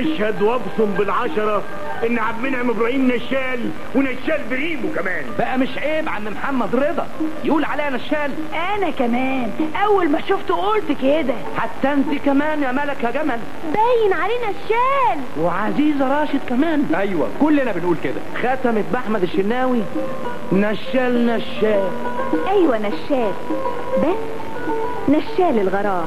اشهد وابصم بالعشره ان عبد المنعم ابراهيم نشال ونشال بريمه كمان بقى مش عيب عم محمد رضا يقول عليا نشال انا كمان اول ما شفته قلت كده حتى انت كمان يا ملك يا جمل باين علينا الشال وعزيزة راشد كمان ايوه كلنا بنقول كده ختمت بأحمد الشناوي نشال نشال ايوه نشال بس نشال الغرام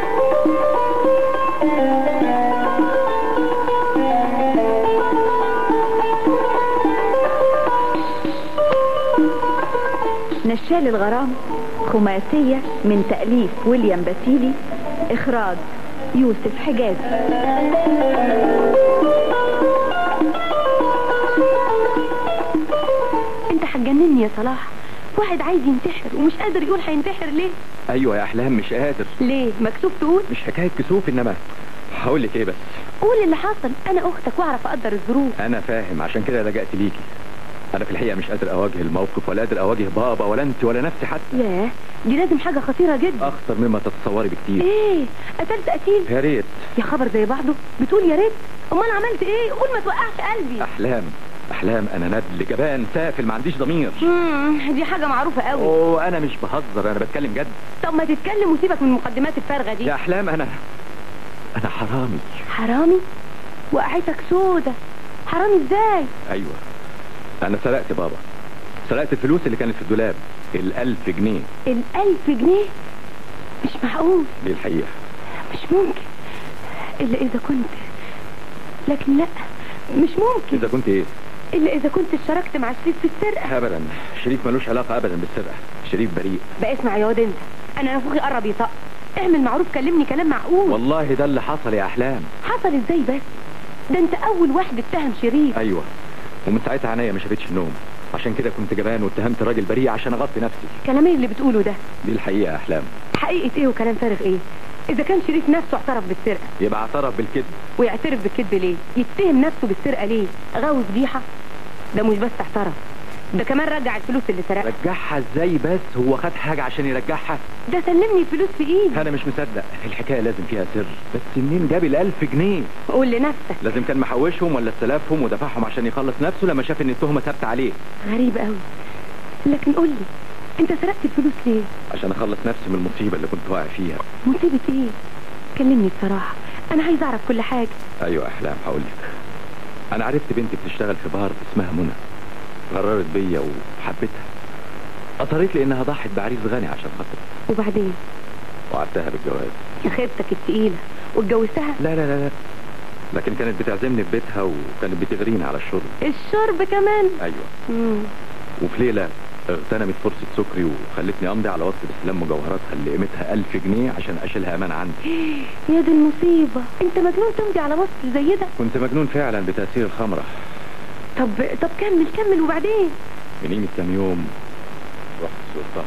نشال الغرام خماسية من تأليف ويليام باسيلي إخراج يوسف حجازي انت هتجنني يا صلاح واحد عايز ينتحر ومش قادر يقول هينتحر ليه ايوه يا احلام مش قادر ليه مكسوف تقول مش حكايه كسوف انما هقول لك ايه بس قول اللي حصل انا اختك واعرف اقدر الظروف انا فاهم عشان كده لجأت ليكي انا في الحقيقه مش قادر اواجه الموقف ولا قادر اواجه بابا ولا انت ولا نفسي حتى ياه دي لازم حاجة خطيرة جدا اخطر مما تتصوري بكتير ايه قتلت قتيل يا ريت يا خبر زي بعضه بتقول يا ريت امال عملت ايه قول ما توقعش قلبي احلام احلام انا ندل جبان سافل ما عنديش ضمير امم دي حاجة معروفة قوي وانا مش بهزر انا بتكلم جد طب ما تتكلم وسيبك من المقدمات الفارغة دي يا احلام انا انا حرامي حرامي وقعتك سودة حرامي ازاي ايوه انا سرقت بابا سرقت الفلوس اللي كانت في الدولاب الالف جنيه الألف جنيه مش معقول دي الحقيقه مش ممكن إلا إذا كنت لكن لا مش ممكن اذا كنت ايه إلا إذا كنت اشتركت مع شريف في السرقة ابدا شريف ملوش علاقه ابدا بالسرقه شريف بريء بقى اسمع يا واد انت أنا نافوخي قرب يطق اعمل معروف كلمني كلام معقول والله ده اللي حصل يا احلام حصل ازاي بس ده انت أول واحد اتهم شريف ايوه ومن ساعتها عينيا ما شافتش النوم عشان كده كنت جبان واتهمت راجل بريء عشان اغطي نفسي كلام ايه اللي بتقوله ده دي الحقيقه يا احلام حقيقة ايه وكلام فارغ ايه إذا كان شريف نفسه اعترف بالسرقة يبقى اعترف بالكذب ويعترف بالكذب ليه يتهم نفسه بالسرقة ليه غاوي فضيحة ده مش بس اعترف ده كمان رجع الفلوس اللي سرقها رجعها ازاي بس هو خد حاجه عشان يرجعها ده سلمني الفلوس في ايدي انا مش مصدق الحكايه لازم فيها سر بس منين جاب الالف جنيه قول لنفسك لازم كان محوشهم ولا استلافهم ودفعهم عشان يخلص نفسه لما شاف ان التهمه ثابته عليه غريب قوي لكن قول لي انت سرقت الفلوس ليه عشان اخلص نفسي من المصيبه اللي كنت واقع فيها مصيبة ايه كلمني بصراحة انا عايز اعرف كل حاجة ايوه احلام هقول لك انا عرفت بنت بتشتغل في بار اسمها منى قررت بيا وحبيتها اصريت لي انها ضحت بعريس غني عشان خاطري وبعدين وعدتها بالجواز يا خيبتك التقيلة واتجوزتها لا لا لا لا لكن كانت بتعزمني في بيتها وكانت بتغريني على الشرب الشرب كمان ايوه مم. وفي ليله اغتنمت فرصة سكري وخلتني امضي على وصف استلام مجوهراتها اللي قيمتها ألف جنيه عشان اشيلها امان عندي يا دي المصيبة انت مجنون تمضي على وصف زي ده كنت مجنون فعلا بتأثير الخمرة طب طب كمل كمل وبعدين من قيمة كام يوم رحت سوقتها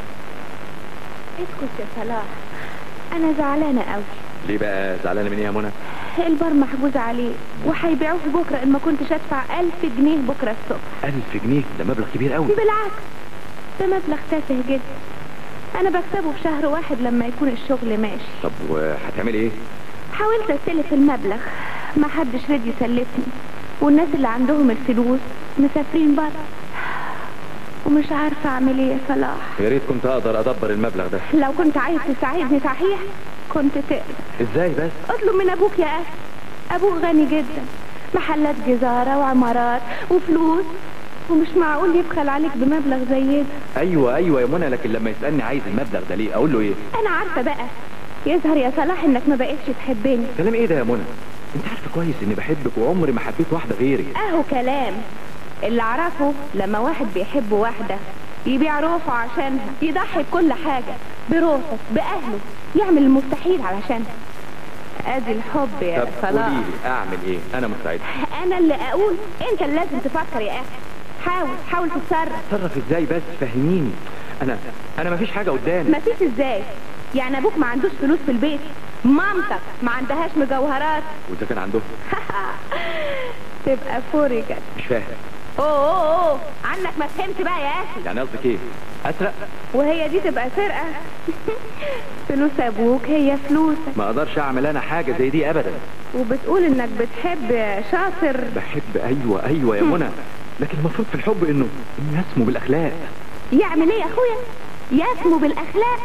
اسكت يا صلاح انا زعلانة قوي ليه بقى زعلانة من ايه يا منى؟ البار محجوز عليه وهيبيعوه بكرة ان ما كنتش ادفع ألف جنيه بكرة الصبح ألف جنيه ده مبلغ كبير قوي بالعكس ده مبلغ تافه جدا انا بكسبه في شهر واحد لما يكون الشغل ماشي طب وهتعملي ايه؟ حاولت استلف المبلغ ما حدش رضي يسلفني والناس اللي عندهم الفلوس مسافرين بره ومش عارفة اعمل ايه يا صلاح يا ريت كنت اقدر ادبر المبلغ ده لو كنت عايز تساعدني صحيح كنت تقدر ازاي بس؟ اطلب من ابوك يا اخي ابوك غني جدا محلات جزارة وعمارات وفلوس ومش معقول يبخل عليك بمبلغ زي ده ايوه ايوه يا منى لكن لما يسألني عايز المبلغ ده ليه اقول له ايه؟ انا عارفة بقى يظهر يا صلاح انك ما بقتش تحبني كلام ايه ده يا منى؟ انت عارفه كويس اني بحبك وعمري ما حبيت واحده غيرك اهو كلام اللي اعرفه لما واحد بيحب واحدة يبيع روحه عشانها يضحي بكل حاجة بروحه بأهله يعمل المستحيل علشانها ادي الحب يا طب صلاح قولي لي اعمل ايه؟ انا مستعد انا اللي اقول انت اللي لازم تفكر يا اخي حاول حاول تتصرف اتصرف ازاي بس فهميني انا انا مفيش حاجه قدامي مفيش ازاي يعني ابوك ما عندوش فلوس في البيت مامتك ما عندهاش مجوهرات واذا كان عندهم تبقى فرجت مش فاهم اوه اوه اوه عنك ما فهمت بقى يا اخي يعني قصدك ايه اسرق وهي دي تبقى سرقة فلوس ابوك هي فلوسك ما اقدرش اعمل انا حاجه زي دي ابدا وبتقول انك بتحب شاطر بحب ايوه ايوه يا منى لكن المفروض في الحب انه انه يسمو بالاخلاق يعمل ايه يا اخويا يسمو بالاخلاق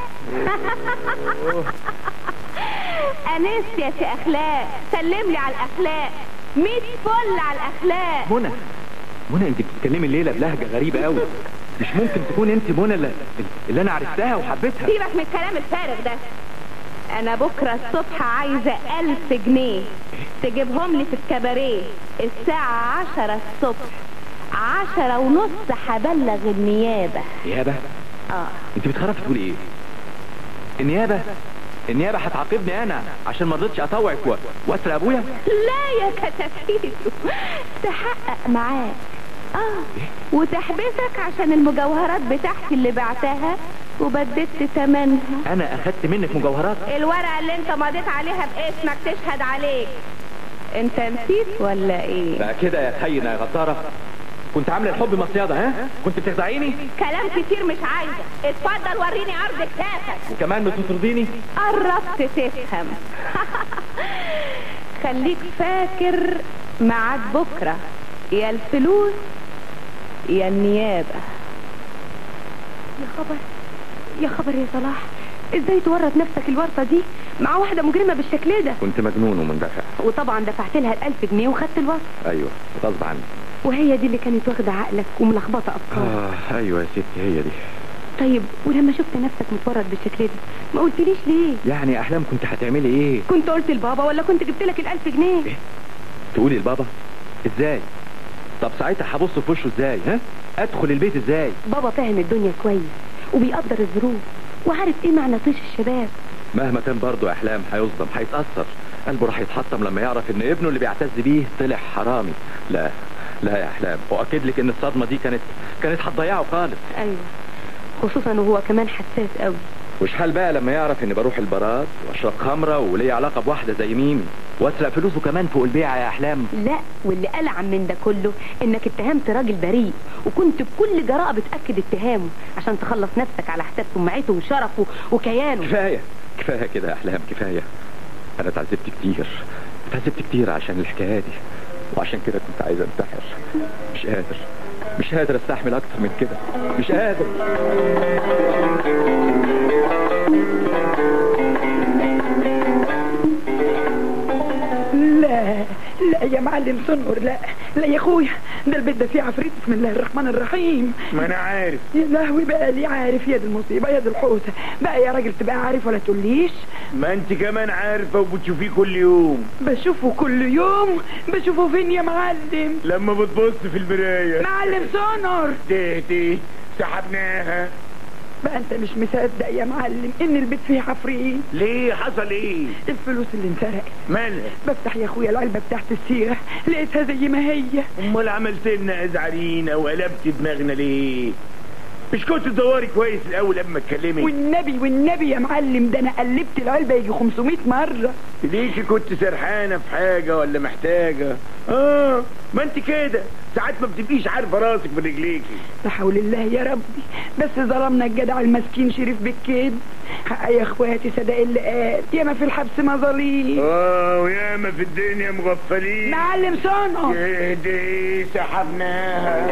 انست يا سي اخلاق سلم لي على الاخلاق ميت فل على الاخلاق منى منى انت بتتكلمي الليله بلهجه غريبه قوي مش ممكن تكون انت منى اللي, اللي انا عرفتها وحبيتها سيبك من الكلام الفارغ ده انا بكرة الصبح عايزة الف جنيه تجيبهم لي في الكباريه الساعة عشرة الصبح عشرة ونص هبلغ النيابة نيابه اه انت بتخرفي تقولي ايه النيابه النيابه هتعاقبني انا عشان ما رضيتش اطوعك و- واسرق ابويا لا يا كتاكيتو تحقق معاك اه وتحبسك عشان المجوهرات بتاعتي اللي بعتها وبددت تمنها انا اخدت منك مجوهرات الورقة اللي انت مضيت عليها باسمك تشهد عليك انت نسيت ولا ايه بقى كده يا خينا يا غداره كنت عامله الحب مصيده ها كنت بتخدعيني كلام كتير مش عايزة اتفضل وريني عرض كتافك وكمان بتطرديني قربت تفهم خليك فاكر ميعاد بكرة يا الفلوس يا النيابة يا خبر يا خبر يا صلاح ازاي تورط نفسك الورطة دي مع واحدة مجرمة بالشكل ده كنت مجنون ومندفع وطبعا دفعت لها الألف جنيه وخدت الوصف ايوه غصب عني وهي دي اللي كانت واخدة عقلك وملخبطة أفكارك اه ايوه يا ستي هي دي طيب ولما شفت نفسك متورط بالشكل ده ما قلتليش ليه يعني احلام كنت هتعملي ايه كنت قلت لبابا ولا كنت جبت لك الألف جنيه تقولي لبابا ازاي طب ساعتها هبص في وشه ازاي ها ادخل البيت ازاي بابا فاهم الدنيا كويس وبيقدر الظروف وعارف ايه معنى طيش الشباب مهما كان برضه احلام هيصدم هيتاثر قلبه راح يتحطم لما يعرف ان ابنه اللي بيعتز بيه طلع حرامي لا لا يا احلام واكد لك ان الصدمه دي كانت كانت هتضيعه خالص ايوه خصوصا وهو كمان حساس قوي وش حال بقى لما يعرف اني بروح البارات واشرب خمره وليا علاقه بواحده زي ميمي واسرق فلوسه كمان فوق البيعه يا احلام لا واللي ألعن من ده كله انك اتهمت راجل بريء وكنت بكل جراءة بتأكد اتهامه عشان تخلص نفسك على حساب سمعته وشرفه وكيانه كفايه كفايه كده يا احلام كفايه انا اتعذبت كتير اتعذبت كتير عشان الحكايه دي وعشان كده كنت عايز انتحر مش قادر مش قادر استحمل اكتر من كده مش قادر لا لا يا معلم سنور لا لا يا اخويا ده البيت ده فيه عفريت بسم الله الرحمن الرحيم ما انا عارف يا لهوي بقى لي عارف يا دي المصيبه يا دي الحوسه بقى يا راجل تبقى عارف ولا تقوليش ما انت كمان عارفه وبتشوفيه كل يوم بشوفه كل يوم بشوفه فين يا معلم لما بتبص في المرايه معلم سونر تهتي سحبناها بقى انت مش مصدق يا معلم ان البيت فيه عفريت ليه حصل ايه الفلوس اللي انسرقت مالها بفتح يا اخويا العلبه بتاعت السيره لقيتها زي ما هي امال عملت لنا ازعرينا وقلبت دماغنا ليه مش كنت تدوري كويس الاول قبل ما تكلمي والنبي والنبي يا معلم ده انا قلبت العلبه يجي 500 مره ليكي كنت سرحانه في حاجه ولا محتاجه اه ما انت كده ساعات ما بتبقيش عارفه راسك من رجليكي لا حول الله يا ربي بس ظلمنا الجدع المسكين شريف بالكذب حق يا اخواتي صدق اللي قال ياما في الحبس مظاليم اه وياما في الدنيا مغفلين معلم صنع اهدي سحبناها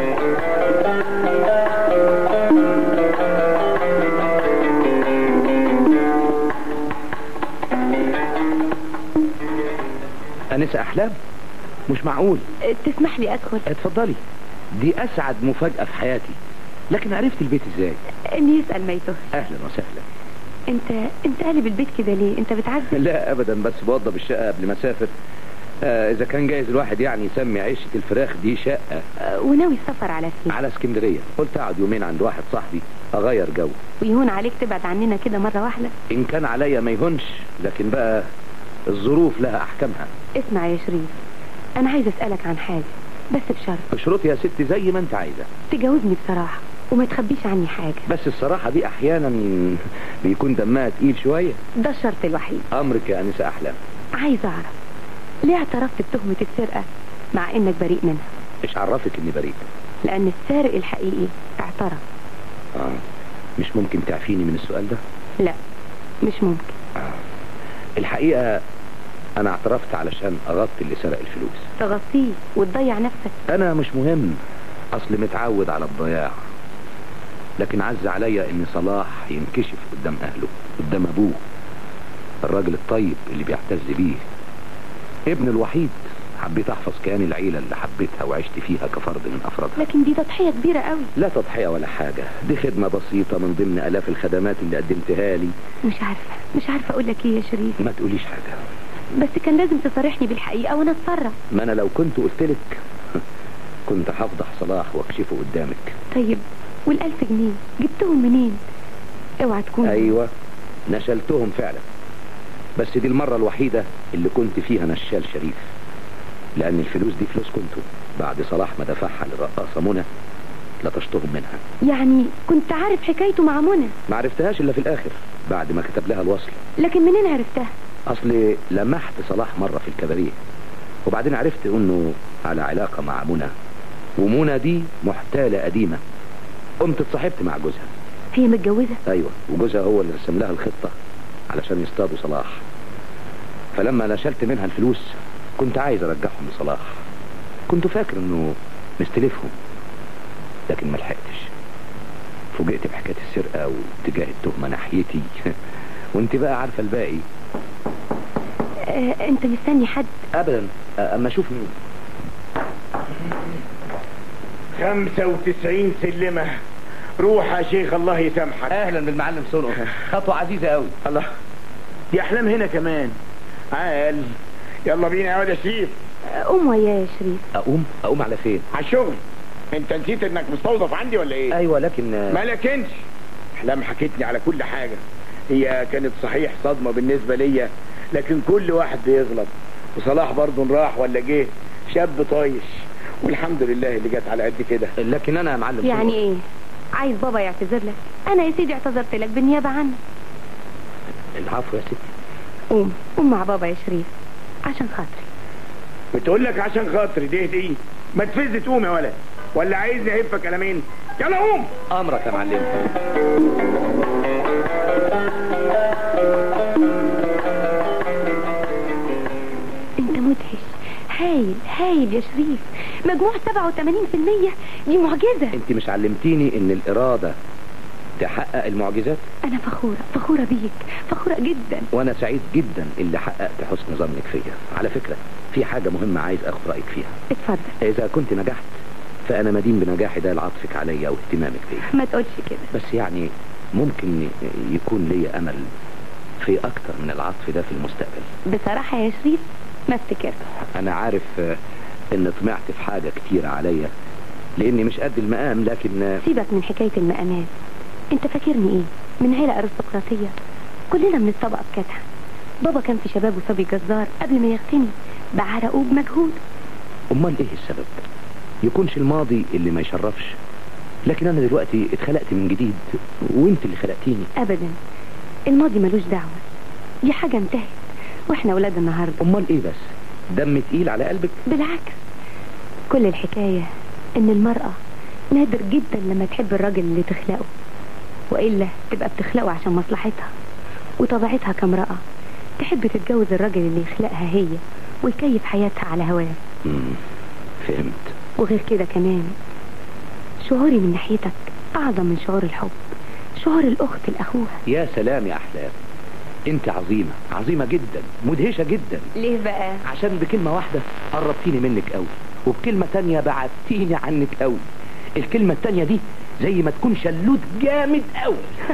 أنسة أحلام مش معقول تسمح لي ادخل اتفضلي دي أسعد مفاجأة في حياتي لكن عرفت البيت ازاي اني يسأل ما يتوه أهلا وسهلا انت انت قالب البيت كده ليه انت بتعذب لا أبدا بس بوضب الشقة قبل ما أسافر آه إذا كان جايز الواحد يعني يسمي عيشة الفراخ دي شقة آه، وناوي السفر على فين على اسكندرية قلت أقعد يومين عند واحد صاحبي أغير جو ويهون عليك تبعد عننا كده مرة واحدة إن كان عليا ما يهونش لكن بقى الظروف لها أحكامها اسمع يا شريف انا عايزه اسالك عن حاجه بس بشرط اشرط يا ستي زي ما أنت عايزة تجاوبني بصراحه وما تخبيش عني حاجه بس الصراحة دي أحيانا بيكون دمها تقيل شوية ده الشرط الوحيد أمرك يا أنسة أحلام عايز اعرف ليه اعترفت بتهمه السرقه مع انك بريء منها إيش عرفك إني بريء لان السارق الحقيقي اعترف اه مش ممكن تعفيني من السؤال ده لا مش ممكن الحقيقة انا اعترفت علشان اغطي اللي سرق الفلوس تغطيه وتضيع نفسك انا مش مهم اصل متعود على الضياع لكن عز عليا ان صلاح ينكشف قدام اهله قدام ابوه الراجل الطيب اللي بيعتز بيه ابن الوحيد حبيت احفظ كيان العيلة اللي حبيتها وعشت فيها كفرد من افرادها لكن دي تضحية كبيرة قوي لا تضحية ولا حاجة دي خدمة بسيطة من ضمن الاف الخدمات اللي قدمتها لي مش عارفة مش عارفة اقول لك ايه يا شريف ما تقوليش حاجة بس كان لازم تصارحني بالحقيقة وانا اتصرف ما انا لو كنت قلتلك كنت هفضح صلاح واكشفه قدامك طيب والألف جنيه جبتهم منين اوعى تكون ايوه نشلتهم فعلا بس دي المرة الوحيدة اللي كنت فيها نشال شريف لان الفلوس دي فلوس كنتوا بعد صلاح ما دفعها للرقاصة منى لطشتهم منها يعني كنت عارف حكايته مع منى ما عرفتهاش الا في الاخر بعد ما كتب لها الوصل لكن منين عرفتها اصل لمحت صلاح مرة في الكباريه وبعدين عرفت انه على علاقة مع منى ومنى دي محتالة قديمة قمت اتصاحبت مع جوزها هي متجوزة ايوه وجوزها هو اللي رسم لها الخطة علشان يصطادوا صلاح فلما نشلت منها الفلوس كنت عايز ارجعهم لصلاح كنت فاكر انه مستلفهم لكن ما لحقتش فوجئت بحكاية السرقة واتجاه التهمة ناحيتي وانت بقى عارفة الباقي آه انت مستني حد ابدا أ- اما اشوف مين 95 سلمة روح يا شيخ الله يسامحك اهلا بالمعلم سونو خطوة عزيزة قوي الله دي احلام هنا كمان عال يلا بينا يا واد يا شريف آه، قوم وياه يا شريف اقوم اقوم على فين على الشغل انت نسيت انك مستوظف عندي ولا ايه ايوه لكن ما لكنش احلام حكيتني على كل حاجة هي كانت صحيح صدمة بالنسبة ليا لكن كل واحد بيغلط وصلاح برضه راح ولا جه شاب طايش والحمد لله اللي جت على قد كده لكن انا يا معلم يعني سونو ايه عايز بابا يعتذر لك انا يا سيدي اعتذرت لك بالنيابة عنك العفو يا ستي قوم قوم مع بابا يا شريف عشان خاطري بتقول لك عشان خاطري دي دي ما تفز تقوم يا ولد ولا عايزني اهفك كلامين يلا قوم امرك يا معلم انت مدهش هايل هايل يا شريف مجموع 87% دي معجزة انت مش علمتيني ان الارادة تحقق المعجزات انا فخورة فخورة بيك فخورة جدا وانا سعيد جدا اللي حققت حسن ظنك فيا على فكرة في حاجة مهمة عايز اخد رأيك فيها اتفضل اذا كنت نجحت فانا مدين بنجاحي ده لعطفك عليا واهتمامك بيا ما تقولش كده بس يعني ممكن يكون لي امل في اكتر من العطف ده في المستقبل بصراحة يا شريف ما افتكرت انا عارف آه، ان طمعت في حاجة كتير عليا لاني مش قد المقام لكن آه، سيبك من حكاية المقامات انت فاكرني ايه من عيلة ارستقراطية كلنا من الطبقة بكتها بابا كان في شبابه صبي جزار قبل ما يغتني بعرقه بمجهود امال ايه السبب يكونش الماضي اللي ما يشرفش لكن انا دلوقتي اتخلقت من جديد وانت اللي خلقتيني ابدا الماضي ملوش دعوة دي حاجة انتهت واحنا ولاد النهاردة امال ايه بس دم تقيل على قلبك بالعكس كل الحكاية ان المرأة نادر جدا لما تحب الراجل اللي تخلقه وإلا تبقى بتخلقه عشان مصلحتها وطبيعتها كامرأة تحب تتجوز الراجل اللي يخلقها هي ويكيف حياتها على هواه مم، فهمت وغير كده كمان شعوري من ناحيتك أعظم من شعور الحب شعور الأخت لأخوها يا سلام يا احلام انت عظيمة عظيمة جدا مدهشة جدا ليه بقى؟ عشان بكلمة واحدة قربتيني منك قوي وبكلمة تانية بعدتيني عنك قوي الكلمة التانية دي زي ما تكون شلوت جامد قوي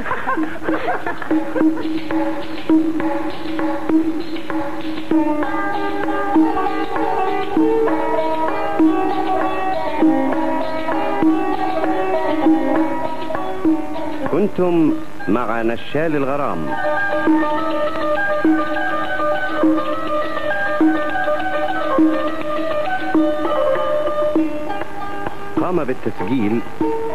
كنتم مع نشال الغرام قام بالتسجيل